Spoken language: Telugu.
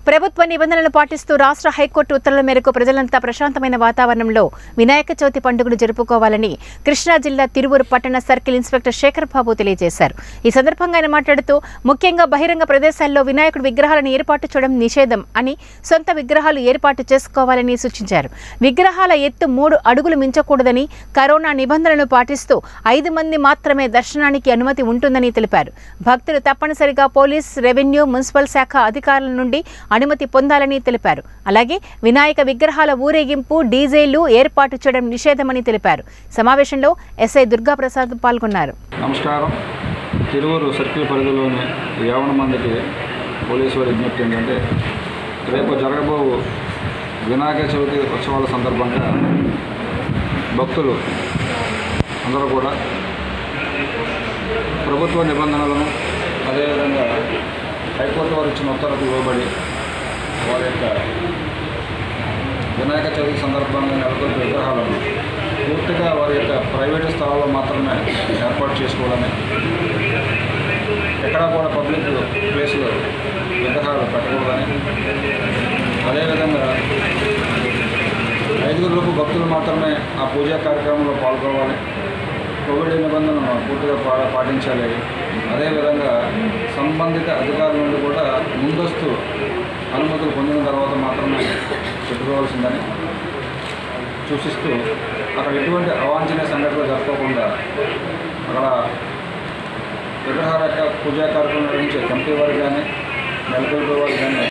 ప్రభుత్వ నిబంధనలు పాటిస్తూ రాష్ట్ర హైకోర్టు ఉత్తర్వుల మేరకు ప్రజలంతా ప్రశాంతమైన వాతావరణంలో వినాయక చవితి పండుగను జరుపుకోవాలని కృష్ణా జిల్లా తిరువూరు పట్టణ సర్కిల్ ఇన్స్పెక్టర్ శేఖర్ బాబు తెలియజేశారు ఈ సందర్భంగా ఆయన మాట్లాడుతూ ముఖ్యంగా బహిరంగ ప్రదేశాల్లో వినాయకుడి విగ్రహాలను ఏర్పాటు చేయడం నిషేధం అని సొంత విగ్రహాలు ఏర్పాటు చేసుకోవాలని సూచించారు విగ్రహాల ఎత్తు మూడు అడుగులు మించకూడదని కరోనా నిబంధనలను పాటిస్తూ ఐదు మంది మాత్రమే దర్శనానికి అనుమతి ఉంటుందని తెలిపారు భక్తులు తప్పనిసరిగా పోలీస్ రెవెన్యూ మున్సిపల్ శాఖ అధికారుల నుండి అనుమతి పొందాలని తెలిపారు అలాగే వినాయక విగ్రహాల ఊరేగింపు డీజేలు ఏర్పాటు చేయడం నిషేధమని తెలిపారు సమావేశంలో ఎస్ఐ దుర్గాప్రసాద్ పాల్గొన్నారు నమస్కారం తిరువూరు సర్కిల్ పరిధిలోని యావన మందికి పోలీసు వారి విజ్ఞప్తి ఏంటంటే రేపు జరగబో వినాయక చవితి ఉత్సవాల సందర్భంగా భక్తులు అందరూ కూడా ప్రభుత్వ నిబంధనలను అదేవిధంగా హైకోర్టు వారు ఇచ్చిన ఉత్తర్వులకు లోబడి వారి యొక్క వినాయక చవితి సందర్భంగా నెలకొల్పే విగ్రహాలను పూర్తిగా వారి యొక్క ప్రైవేటు స్థలాల్లో మాత్రమే ఏర్పాటు చేసుకోవాలని ఎక్కడా కూడా పబ్లిక్ ప్లేస్లో విగ్రహాలు పెట్టకూడదని అదేవిధంగా ఐదుగురులకు భక్తులు మాత్రమే ఆ పూజా కార్యక్రమంలో పాల్గొవాలి కోవిడ్ నిబంధనలను పూర్తిగా పా పాటించాలి అదేవిధంగా సంబంధిత అధికారుల నుండి కూడా ముందస్తు అనుమతులు పొందిన తర్వాత మాత్రమే పెట్టుకోవాల్సిందని సూచిస్తూ అక్కడ ఎటువంటి అవాంఛనీయ సంఘటనలు జరగకుండా అక్కడ విగ్రహాల యొక్క పూజా కార్యక్రమం నిర్వహించే కమిటీ వారికి కానీ నెలకొల్పే వారికి కానీ